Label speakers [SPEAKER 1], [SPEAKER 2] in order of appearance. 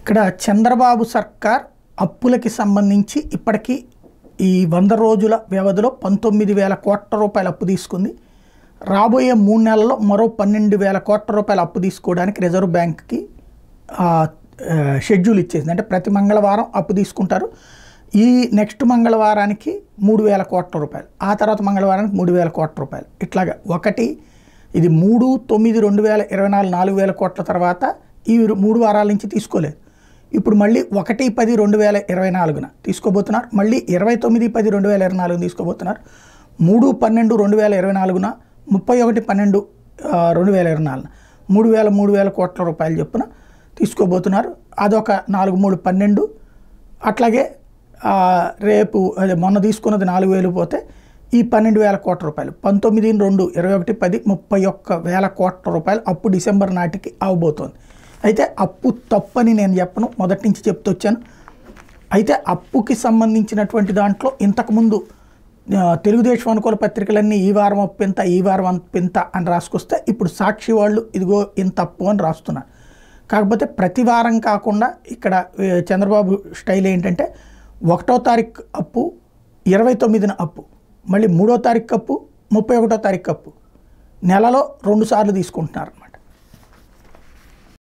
[SPEAKER 1] ఇక్కడ చంద్రబాబు సర్కార్ అప్పులకి సంబంధించి ఇప్పటికీ ఈ వంద రోజుల వ్యవధిలో పంతొమ్మిది వేల కోట్ల రూపాయల అప్పు తీసుకుంది రాబోయే మూడు నెలల్లో మరో పన్నెండు వేల కోట్ల రూపాయల అప్పు తీసుకోవడానికి రిజర్వ్ బ్యాంక్కి ఆ, ఆ, షెడ్యూల్ ఇచ్చేసింది అంటే ప్రతి మంగళవారం అప్పు తీసుకుంటారు ఈ నెక్స్ట్ మంగళవారానికి మూడు వేల కోట్ల రూపాయలు ఆ తర్వాత మంగళవారానికి మూడు వేల కోట్ల రూపాయలు ఇట్లాగా ఒకటి ఇది మూడు తొమ్మిది రెండు వేల ఇరవై నాలుగు నాలుగు వేల కోట్ల తర్వాత ఈ మూడు వారాల నుంచి తీసుకోలేదు ఇప్పుడు మళ్ళీ ఒకటి పది రెండు వేల ఇరవై నాలుగున తీసుకోబోతున్నారు మళ్ళీ ఇరవై తొమ్మిది పది రెండు వేల ఇరవై నాలుగు తీసుకోబోతున్నారు మూడు పన్నెండు రెండు వేల ఇరవై నాలుగున ముప్పై ఒకటి పన్నెండు ఆ, రెండు వేల ఇరవై నాలుగున మూడు వేల మూడు వేల కోట్ల రూపాయలు చొప్పున తీసుకోబోతున్నారు అదొక నాలుగు మూడు పన్నెండు అట్లాగే ఆ, రేపు అదే మొన్న తీసుకున్నది నాలుగు వేలు పోతే ఈ పన్నెండు వేల కోట్ల రూపాయలు పంతొమ్మిది రెండు ఇరవై ఒకటి పది ముప్పై ఒక్క వేల కోట్ల రూపాయలు అప్పు డిసెంబర్ నాటికి అవబోతోంది అయితే అప్పు తప్పని నేను చెప్పను మొదటి నుంచి చెప్తూ వచ్చాను అయితే అప్పుకి సంబంధించినటువంటి దాంట్లో ఇంతకుముందు ఆ, తెలుగుదేశం అనుకూల పత్రికలన్నీ ఈ వారం అప్పు ఇంత ఈ వారం అప్పు ఇంత అని రాసుకొస్తే ఇప్పుడు సాక్షి వాళ్ళు ఇదిగో ఇంత అప్పు అని రాస్తున్నారు కాకపోతే ప్రతి వారం కాకుండా ఇక్కడ ఏ, చంద్రబాబు స్టైల్ ఏంటంటే ఒకటో తారీఖు అప్పు ఇరవై తొమ్మిదిన అప్పు మళ్ళీ మూడో తారీఖు అప్పు ముప్పై ఒకటో తారీఖు అప్పు నెలలో రెండు సార్లు తీసుకుంటున్నారు అన్నమాట